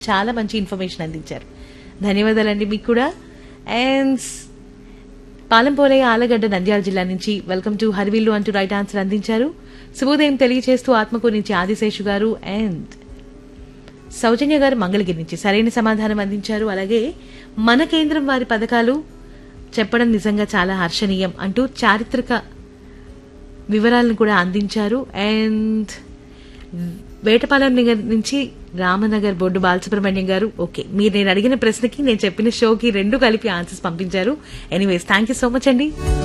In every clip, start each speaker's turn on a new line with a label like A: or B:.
A: చాలా మంచి ఇన్ఫర్మేషన్ అందించారు ధన్యవాదాలండి మీకు కూడా అండ్ పాలంపోలయ్య ఆలగడ్డ నంద్యాల జిల్లా నుంచి వెల్కమ్ టు హరివిల్లు అంటూ రైట్ ఆన్సర్ అందించారు శుభోదయం తెలియజేస్తూ ఆత్మకూరు నుంచి ఆదిశేషు గారు అండ్ సౌజన్య గారు మంగళగిరి నుంచి సరైన సమాధానం అందించారు అలాగే మన కేంద్రం వారి పథకాలు చెప్పడం నిజంగా చాలా హర్షణీయం అంటూ చారిత్రక వివరాలను కూడా అందించారు అండ్ వేటపాలెం నగర్ నుంచి రామనగర్ బోర్డు బాలసుబ్రహ్మణ్యం గారు ఓకే మీరు నేను అడిగిన ప్రశ్నకి నేను చెప్పిన షోకి రెండు కలిపి ఆన్సర్స్ పంపించారు anyways thank you so much అండి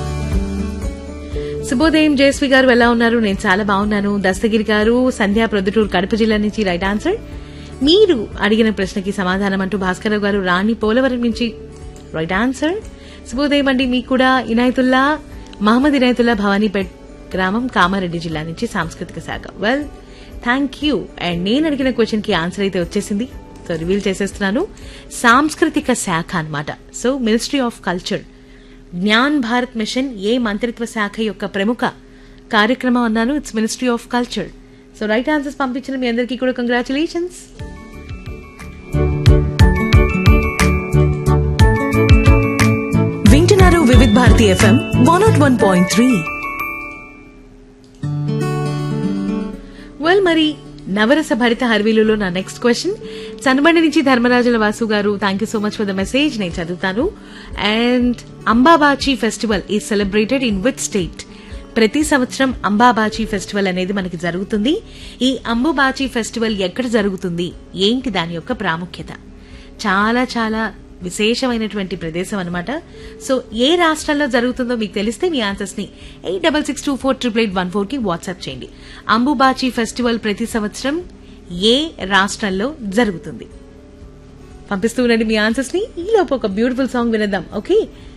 A: శుభోదయం జయశ్రీ గారు ఎలా ఉన్నారు నేను చాలా బాగున్నాను దస్తగిరి గారు సంధ్యా ప్రొద్దుటూరు కడప జిల్లా నుంచి రైట్ ఆన్సర్ మీరు అడిగిన ప్రశ్నకి సమాధానం అంటూ భాస్కరరావు గారు రాణి పోలవరం నుంచి రైట్ ఆన్సర్ శుభోదయం అండి మీకు కూడా ఇనాయతుల్లా మహమ్మద్ ఇనాయతుల్లా భవానీపేట్ గ్రామం కామారెడ్డి జిల్లా నుంచి సాంస్కృతిక శాఖ వెల్ థ్యాంక్ యూ అండ్ నేను అడిగిన క్వశ్చన్ కి ఆన్సర్ అయితే వచ్చేసింది సో రివీల్ చేసేస్తున్నాను సాంస్కృతిక శాఖ అన్నమాట so ministry of culture Gyan Bharat mission ఏ మంత్రిత్వ శాఖ యొక్క ప్రముఖ కార్యక్రమం అన్నాను it's ministry of culture so right answers పంపించిన మీ అందరికీ కూడా కంగ్రాచులేషన్స్
B: వింటున్నారు Vividh Bharati FM one nought one point three
A: well మరి నవరస భరిత హర్వీలులో నా నెక్స్ట్ క్వశ్చన్ చనబండి నుంచి ధర్మరాజుల వాసు గారు thank you so much for the message నేను చదువుతాను and Ambubachi festival is celebrated in with state ప్రతి సంవత్సరం అంబాబాచి ఫెస్టివల్ అనేది మనకి జరుగుతుంది ఈ అంబుబాచి ఫెస్టివల్ ఎక్కడ జరుగుతుంది ఏంటి దాని యొక్క ప్రాముఖ్యత చాలా చాలా విశేషమైనటువంటి ప్రదేశం అనమాట సో ఏ రాష్ట్రాల్లో జరుగుతుందో మీకు తెలిస్తే మీ ఆన్సర్స్ ని eight double six two four triple eight one four కి వాట్సాప్ చేయండి అంబుబాచి ఫెస్టివల్ ప్రతి సంవత్సరం ఏ రాష్ట్రంలో జరుగుతుంది పంపిస్తూ ఉండండి మీ ఆన్సర్స్ ని ఈలోపు ఒక బ్యూటిఫుల్ సాంగ్ వినేద్దాం ఓకే